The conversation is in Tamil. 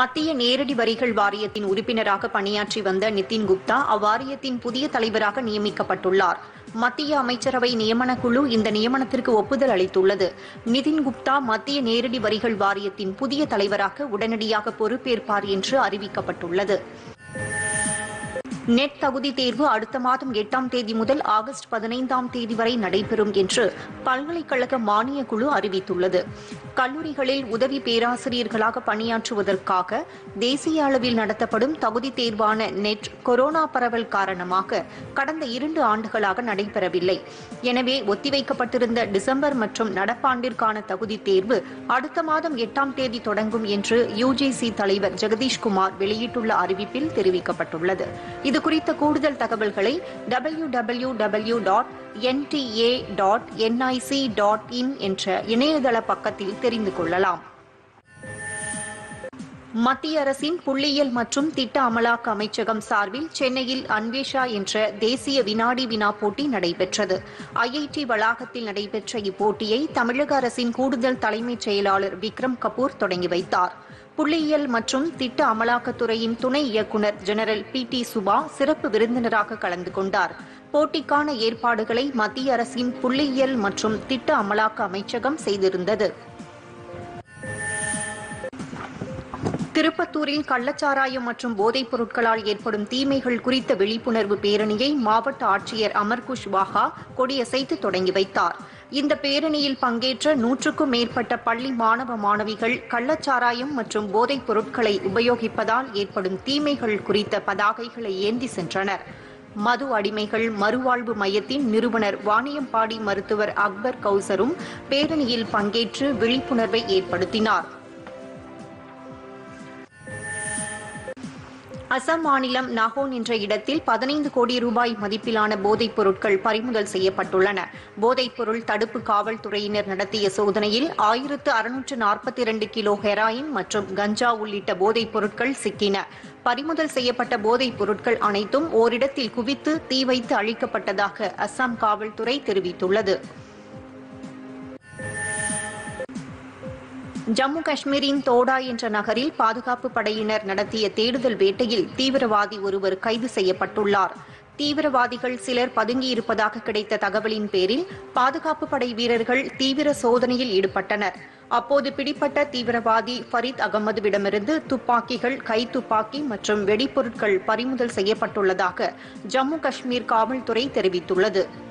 மத்திய நேரடி வரிகள் வாரியத்தின் உறுப்பினராக பணியாற்றி வந்த நிதின் குப்தா அவ்வாரியத்தின் புதிய தலைவராக நியமிக்கப்பட்டுள்ளார் மத்திய அமைச்சரவை நியமனக் குழு இந்த நியமனத்திற்கு ஒப்புதல் அளித்துள்ளது நிதின் குப்தா மத்திய நேரடி வரிகள் வாரியத்தின் புதிய தலைவராக உடனடியாக பொறுப்பேற்பார் என்று அறிவிக்கப்பட்டுள்ளது நெட் தகுதி தேர்வு அடுத்த மாதம் எட்டாம் தேதி முதல் ஆகஸ்ட் பதினைந்தாம் தேதி வரை நடைபெறும் என்று பல்கலைக்கழக மானியக் குழு அறிவித்துள்ளது கல்லூரிகளில் உதவி பேராசிரியர்களாக பணியாற்றுவதற்காக தேசிய அளவில் நடத்தப்படும் தகுதி தேர்வான நெட் கொரோனா பரவல் காரணமாக கடந்த இரண்டு ஆண்டுகளாக நடைபெறவில்லை எனவே ஒத்திவைக்கப்பட்டிருந்த டிசம்பர் மற்றும் நடப்பாண்டிற்கான தகுதி தேர்வு அடுத்த மாதம் எட்டாம் தேதி தொடங்கும் என்று யுஜிசி தலைவர் ஜெகதீஷ்குமார் வெளியிட்டுள்ள அறிவிப்பில் தெரிவிக்கப்பட்டுள்ளது இது குறித்த கூடுதல் தகவல்களை W W W dot NDA dot NIC dot in என்ற இணையதள பக்கத்தில் தெரிந்து கொள்ளலாம் மத்திய அரசின் புள்ளியியல் மற்றும் திட்ட அமலாக்க அமைச்சகம் சார்பில் சென்னையில் அன்வேஷா என்ற தேசிய வினாடி வினா போட்டி நடைபெற்றது ஐஐடி வளாகத்தில் நடைபெற்ற இப்போட்டியை தமிழக அரசின் கூடுதல் தலைமைச் செயலாளர் விக்ரம் கபூர் தொடங்கி வைத்தார் புள்ளியியல் மற்றும் திட்ட அமலாக்கத்துறையின் துணை இயக்குநர் ஜெனரல் பி டி சுபா சிறப்பு விருந்தினராக கலந்து கொண்டார் போட்டிக்கான ஏற்பாடுகளை மத்திய அரசின் புள்ளியியல் மற்றும் திட்ட அமலாக்க அமைச்சகம் செய்திருந்தது திருப்பத்தூரில் கள்ளச்சாராயம் மற்றும் போதைப் பொருட்களால் ஏற்படும் தீமைகள் குறித்த விழிப்புணர்வு பேரணியை மாவட்ட ஆட்சியர் அமர் குஷ்வாஹா கொடியசைத்து தொடங்கி வைத்தார் இந்த பேரணியில் பங்கேற்ற நூற்றுக்கும் மேற்பட்ட பள்ளி மாணவ மாணவிகள் கள்ளச்சாராயம் மற்றும் போதைப் பொருட்களை உபயோகிப்பதால் ஏற்படும் தீமைகள் குறித்த பதாகைகளை ஏந்தி சென்றனர் மது அடிமைகள் மறுவாழ்வு மையத்தின் நிறுவனர் வாணியம்பாடி மருத்துவர் அக்பர் கௌசரும் பேரணியில் பங்கேற்று விழிப்புணர்வை ஏற்படுத்தினார் அசாம் மாநிலம் நாகோன் என்ற இடத்தில் பதினைந்து கோடி ரூபாய் மதிப்பிலான போதைப் பொருட்கள் பறிமுதல் செய்யப்பட்டுள்ளன போதைப் பொருள் தடுப்பு காவல்துறையினர் நடத்திய சோதனையில் ஆயிரத்து அறுநூற்று நாற்பத்தி இரண்டு கிலோ ஹெராயின் மற்றும் கஞ்சா உள்ளிட்ட போதைப் பொருட்கள் சிக்கின பறிமுதல் செய்யப்பட்ட போதைப் பொருட்கள் அனைத்தும் ஓரிடத்தில் குவித்து தீ வைத்து அழிக்கப்பட்டதாக அசாம் காவல்துறை தெரிவித்துள்ளது ஜம்மு காஷ்மீரின் தோடா என்ற நகரில் பாதுகாப்பு படையினர் நடத்திய தேடுதல் வேட்டையில் தீவிரவாதி ஒருவர் கைது செய்யப்பட்டுள்ளார் தீவிரவாதிகள் சிலர் பதுங்கியிருப்பதாக கிடைத்த தகவலின் பேரில் பாதுகாப்பு படை வீரர்கள் தீவிர சோதனையில் ஈடுபட்டனர் அப்போது பிடிப்பட்ட தீவிரவாதி ஃபரீத் அகமதுவிடமிருந்து துப்பாக்கிகள் கைத்துப்பாக்கி மற்றும் வெடிப்பொருட்கள் பறிமுதல் செய்யப்பட்டுள்ளதாக ஜம்மு காஷ்மீர் காவல்துறை தெரிவித்துள்ளது